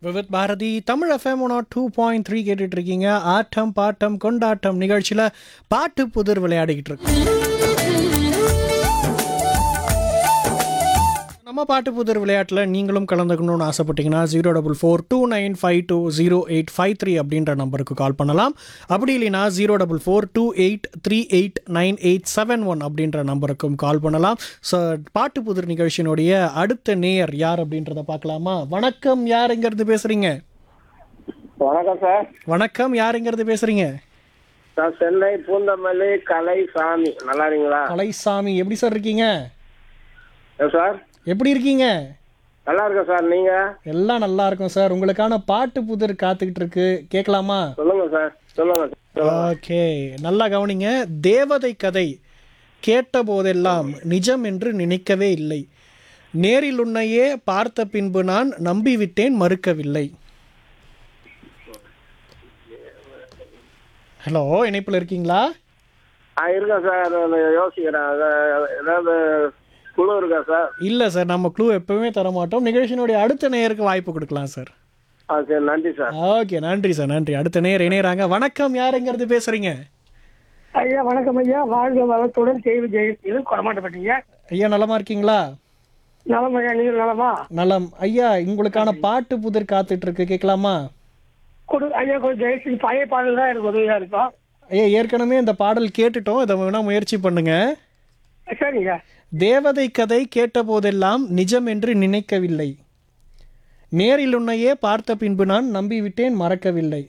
Vividh Bharati Tamil FM one two point three கேட்டுட்டு இருக்கீங்க ஆட்டம் bottom கொண்டாட்டம் நிகழ்ச்சியில் பாட்டு புதிர் விளையாடிக்கிட்டு இருக்கோம் நம்ம பாட்டு புதிர் விளையாட்டில் நீங்களும் கலந்துக்கணும்னு ஆசைப்பட்டீங்கன்னா zero double four two nine five two zero eight five three அப்படின்ற நம்பருக்கு கால் பண்ணலாம் அப்படி இல்லைனா zero double four two eight three eight nine eight seven one அப்படின்ற நம்பருக்கும் கால் பண்ணலாம் ஸோ பாட்டு புதிர் நிகழ்ச்சியினுடைய அடுத்த நேயர் யார் அப்படின்றத பார்க்கலாமா வணக்கம் யார் எங்கேருந்து பேசுகிறீங்க வணக்கம் சார் வணக்கம் யார் எங்கேருந்து பேசுகிறீங்க நான் சென்னை பூந்தமல்லி கலை சாமி நல்லா இருக்கீங்களா கலைசாமி எப்படி சார் இருக்கீங்க ஏன் சார் எப்படி இருக்கீங்க நல்லா இருக்கேன் சார் நீங்க எல்லாம் நல்லா இருக்கும் சார் உங்களுக்கான பாட்டு புதிர் காத்துக்கிட்டு இருக்கு கேட்கலாமா சொல்லுங்க சார் சொல்லுங்க சொல்லுங்க. ஓகே நல்லா கவனிங்க தேவதை கதை கேட்ட போதெல்லாம் நிஜம் என்று நினைக்கவே இல்லை நேரில் உன்னையே பார்த்த பின்பு நான் நம்பிவிட்டேன் மறுக்கவில்லை ஹலோ இணைப்பில் இருக்கீங்களா ஆ இருக்கேன் சார் நான் யோசிக்கிறேன் அது- ஏதாவது குழு இருக்கா சார் இல்லை சார் நம்ம க்ளூ எப்பவுமே தர மாட்டோம் நிகழ்ச்சியினுடைய அடுத்த நேயருக்கு வாய்ப்பு கொடுக்கலாம் சார் ஆ சரி நன்றி சார் ஓகே நன்றி சார் நன்றி அடுத்த நேயர் இணையறாங்க வணக்கம் யாருங்கிறது பேசுறீங்க ஐயா வணக்கம் ஐயா வாழ்க வளத்துடன் செய்தி ஜெயித்து கொடமாட்டப்பட்டீங்க ஐயா நலமா இருக்கீங்களா நலம் ஐயா நீங்கள் நலமா நலம் ஐயா உங்களுக்கான பாட்டு புதிர் காத்துட்டு இருக்கு கேட்கலாமா கொடு ஐயா கொஞ்சம் ஜெயிச்சு பழைய பாடல் தான் எனக்கு உதவியா இருக்கும் ஐயா ஏற்கனவே இந்த பாடல் கேட்டுட்டோம் இதை வேணா முயற்சி பண்ணுங்க சரிங்க தேவதை கதை கேட்ட போதெல்லாம் நிஜம் என்று நினைக்கவில்லை நேரில் உன்னையே பார்த்த பின்பு நான் நம்பிவிட்டேன் மறக்கவில்லை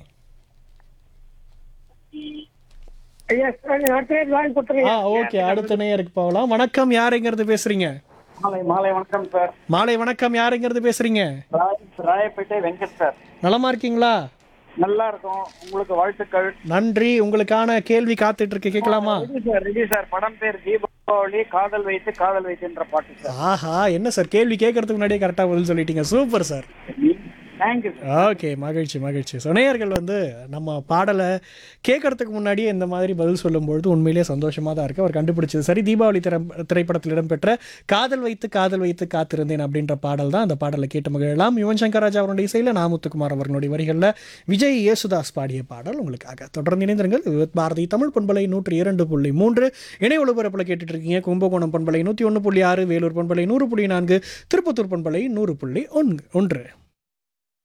ஐயா சரி, அடுத்த நேரம் வாங்கி ஆ கொடுத்துருங்க ஓகே அடுத்த நேயருக்கு போகலாம் வணக்கம் யாருங்கிறது பேசுறீங்க மாலை மாலை வணக்கம் சார் மாலை வணக்கம் யாருங்கிறது பேசுறீங்க ராய் ராயப்பேட்டை வெங்கட் சார் நலமா இருக்கீங்களா நல்லா இருக்கும் உங்களுக்கு வாழ்த்துக்கள் நன்றி உங்களுக்கான கேள்வி காத்துட்டு இருக்கு கேட்கலாமா ரெடி சார் ரெடி சார் படம் பேர் தீபாவளி காதல் வைத்து காதல் வைத்துன்ற பாட்டு சார் ஆஹா என்ன சார் கேள்வி கேட்கறதுக்கு முன்னாடியே கரெக்டாக பதில் சொல்லிட்டீங்க super sir thank you sir okay மகிழ்ச்சி மகிழ்ச்சி ஸோ நேயர்கள் வந்து நம்ம பாடலை கேட்கறதுக்கு முன்னாடியே இந்த மாதிரி பதில் சொல்லும்பொழுது உண்மையிலேயே சந்தோஷமாக தான் இருக்குது அவர் கண்டுபிடிச்சது சரி தீபாவளி திரை திரைப்படத்தில் இடம்பெற்ற காதல் வைத்து காதல் வைத்து காத்திருந்தேன் அப்படின்ற பாடல் தான் அந்த பாடலை கேட்டு மகிழலாம் யுவன் சங்கர் ராஜா அவருடைய இசையில் நாமுத்துக்குமார் அவர்களுடைய வரிகளில் விஜய் யேசுதாஸ் பாடிய பாடல் உங்களுக்காக தொடர்ந்து இணைந்திருங்கள் விவித் பாரதி தமிழ் பண்பலை நூற்றி இரண்டு புள்ளி மூன்று இணை ஒளிபரப்பில் கேட்டுட்டு இருக்கீங்க கும்பகோணம் பண்பலை நூற்றி ஒன்று புள்ளி ஆறு வேலூர் பண்பலை நூறு புள்ளி நான்கு திருப்பத்தூர் பண்பலை நூறு புள்ளி ஒன்று ஒன்று